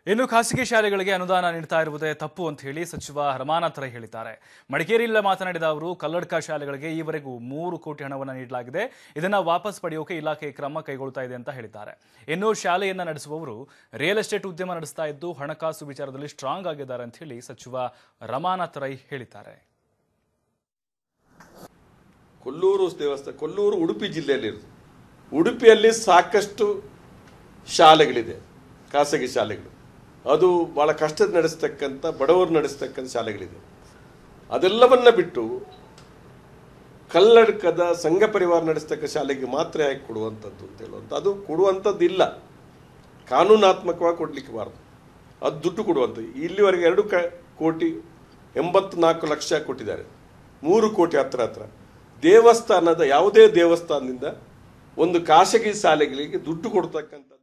ಇನ್ನು ಖಾಸಗಿ ಶಾಲೆಗಳಿಗೆ ಅನುದಾನ ನೀಡ್ತಾ ಇರುವುದೇ ತಪ್ಪು ಅಂತ ಹೇಳಿ ಸಚಿವ ರಮಾನಾಥ್ ರೈ ಹೇಳಿದ್ದಾರೆ ಮಡಿಕೇರಿಯಲ್ಲಿ ಮಾತನಾಡಿದ ಅವರು ಕಲ್ಲಡ್ಕ ಶಾಲೆಗಳಿಗೆ ಈವರೆಗೂ ಮೂರು ಕೋಟಿ ಹಣವನ್ನು ನೀಡಲಾಗಿದೆ ಇದನ್ನ ವಾಪಸ್ ಪಡೆಯೋಕೆ ಇಲಾಖೆ ಕ್ರಮ ಕೈಗೊಳ್ತಾ ಇದೆ ಅಂತ ಹೇಳಿದ್ದಾರೆ ಇನ್ನು ಶಾಲೆಯನ್ನ ನಡೆಸುವವರು ರಿಯಲ್ ಎಸ್ಟೇಟ್ ಉದ್ಯಮ ನಡೆಸ್ತಾ ಇದ್ದು ಹಣಕಾಸು ವಿಚಾರದಲ್ಲಿ ಸ್ಟ್ರಾಂಗ್ ಆಗಿದ್ದಾರೆ ಅಂತ ಹೇಳಿ ಸಚಿವ ರಮಾನಾಥ್ ರೈ ಹೇಳಿದ್ದಾರೆ ಕೊಲ್ಲೂರು ದೇವಸ್ಥಾನ ಕೊಲ್ಲೂರು ಉಡುಪಿ ಜಿಲ್ಲೆಯಲ್ಲಿರೋದು ಉಡುಪಿಯಲ್ಲಿ ಸಾಕಷ್ಟು ಶಾಲೆಗಳಿದೆ ಖಾಸಗಿ ಶಾಲೆಗಳು ಅದು ಭಾಳ ಕಷ್ಟದ ನಡೆಸ್ತಕ್ಕಂಥ ಬಡವರು ನಡೆಸ್ತಕ್ಕಂಥ ಶಾಲೆಗಳಿದೆ ಅದೆಲ್ಲವನ್ನ ಬಿಟ್ಟು ಕಲ್ಲಡ್ಕದ ಸಂಘ ಪರಿವಾರ ನಡೆಸ್ತಕ್ಕ ಶಾಲೆಗೆ ಮಾತ್ರ ಯಾಕೆ ಕೊಡುವಂಥದ್ದು ಅಂತ ಹೇಳುವಂಥ ಅದು ಕೊಡುವಂಥದ್ದು ಇಲ್ಲ ಕಾನೂನಾತ್ಮಕವಾಗಿ ಕೊಡಲಿಕ್ಕೆ ಬಾರದು ಅದು ದುಡ್ಡು ಕೊಡುವಂಥದ್ದು ಇಲ್ಲಿವರೆಗೆ ಎರಡು ಕ ಕೋಟಿ ಎಂಬತ್ನಾಲ್ಕು ಲಕ್ಷ ಕೊಟ್ಟಿದ್ದಾರೆ ಮೂರು ಕೋಟಿ ಹತ್ರ ಹತ್ರ ದೇವಸ್ಥಾನದ ಯಾವುದೇ ದೇವಸ್ಥಾನದಿಂದ ಒಂದು ಖಾಸಗಿ ಶಾಲೆಗಳಿಗೆ ದುಡ್ಡು ಕೊಡ್ತಕ್ಕಂಥ